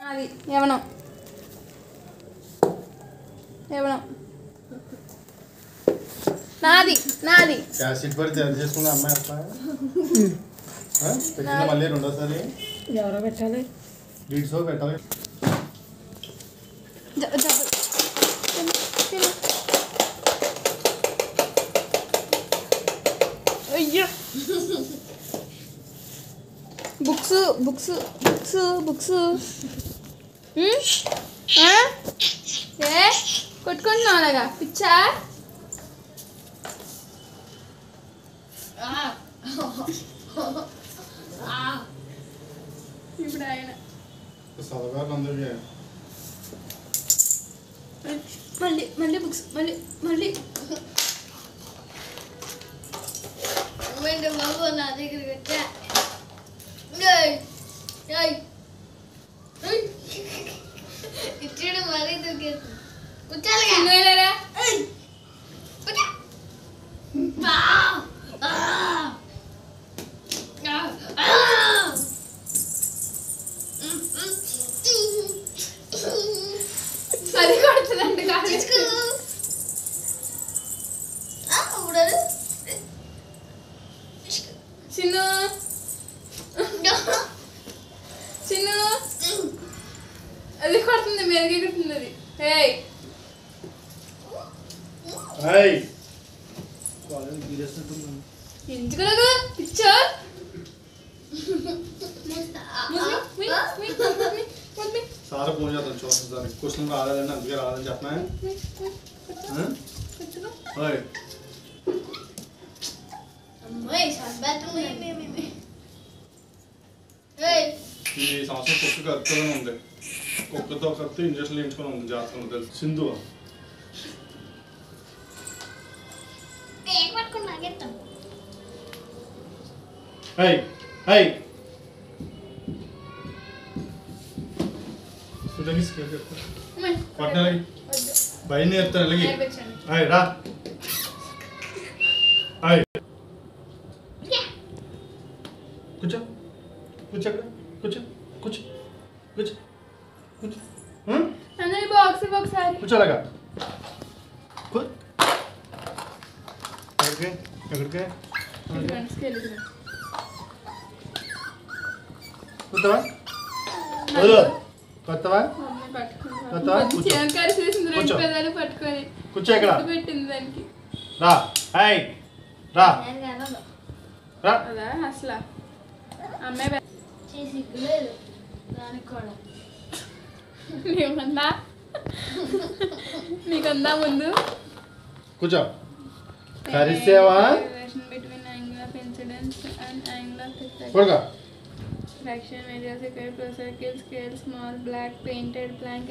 అది యవనం యవనం నాది నాది క్యాసెట్ పడి తయారు చేసుకున్న అమ్మాయి అట్లా ఆ? పెట్టిందా మళ్ళీ రెండోసారి ఎవరో పెట్టాలి లీడ్స్ పెట్టాలి జ- జబ్బు. తిను, తిను. అయ్యో బుక్స్ బుక్స్ బుక్స్ బుక్స్ ఉమ్? ఆ? ఏ కొట్టుకుంటున్నావు అలాగా పిచ్చా ఇప్పుడు ఆయన చదవాలి అందరికీ మళ్ళీ మళ్ళీ బుక్స్ మళ్ళీ మళ్ళీ వెంట బాబు నా దగ్గరికి వచ్చా ఏయ్, ఏయ్, ఏయ్. ఇచ్చాడు మరీ దూకేస్తుంది కూర్చోాలిగా నువ్వేలేరా కూర్చో. ఆ, ఆ, ఆ, ఆ. ఉమ్, ఉమ్. అది కొడుతుందండి కాదు తీసుకో. ఆ, ఊడరు. తీసుకో. చిన్ను చిన్ను అది కొడుతుంది మెరుగు కొడుతుంది అది ఏయ్ హాయ్ కాలేజ్ తీరేసినట్టుందా ఎంచుకోలేగు పిచ్చో సార్ ఫోన్ చేస్తాను చూస్తాను సార్ క్వశ్చన్ రాలేదండి అందుకే రాలేదని చెప్పనా హాయ్ అమ్మాయి బాత్రూమ్ ఏయ్ ఈ సంవత్సరం కుక్క కత్తులోనే ఉంది కుక్కతో కత్తి ఇంజక్షన్ వేయించుకొని ఉంది జాతకంలో తెలుసు సింధు ఏం పట్టుకుని నాకెత్తాను హై హై సుజకి స్కేల్ పట్నాలి భయం నేర్తాను అలాగే హాయ్ రా హాయ్ కూర్చో కూర్చో అక్కడ కూర్చో కూర్చో కూర్చో కూర్చో హ్మ్? అందరి బాక్స్ ఒకసారి కూర్చో అలాగా కూ- ఎక్కడికి ఎక్కడికి కొత్తవా వదిలు కొత్తవా కొత్తవా కూర్చో చిరంకారి చేసింది రెండు కూర్చో. పెదాలు పట్టుకొని కూర్చో ఇక్కడ ముద్దు పెట్టింది దానికి రా హాయ్ రా నేను కాదు రా అదా అసలు అమ్మాయి బె- చేసి లేదు దానికి కూడా నీకుందా నీకుందా ముందు కూర్చో కరిసేవా Relation between angular incidence and angular reflection. కొడుగా Fraction areas, circle, circle, scale, small, black, painted, blank,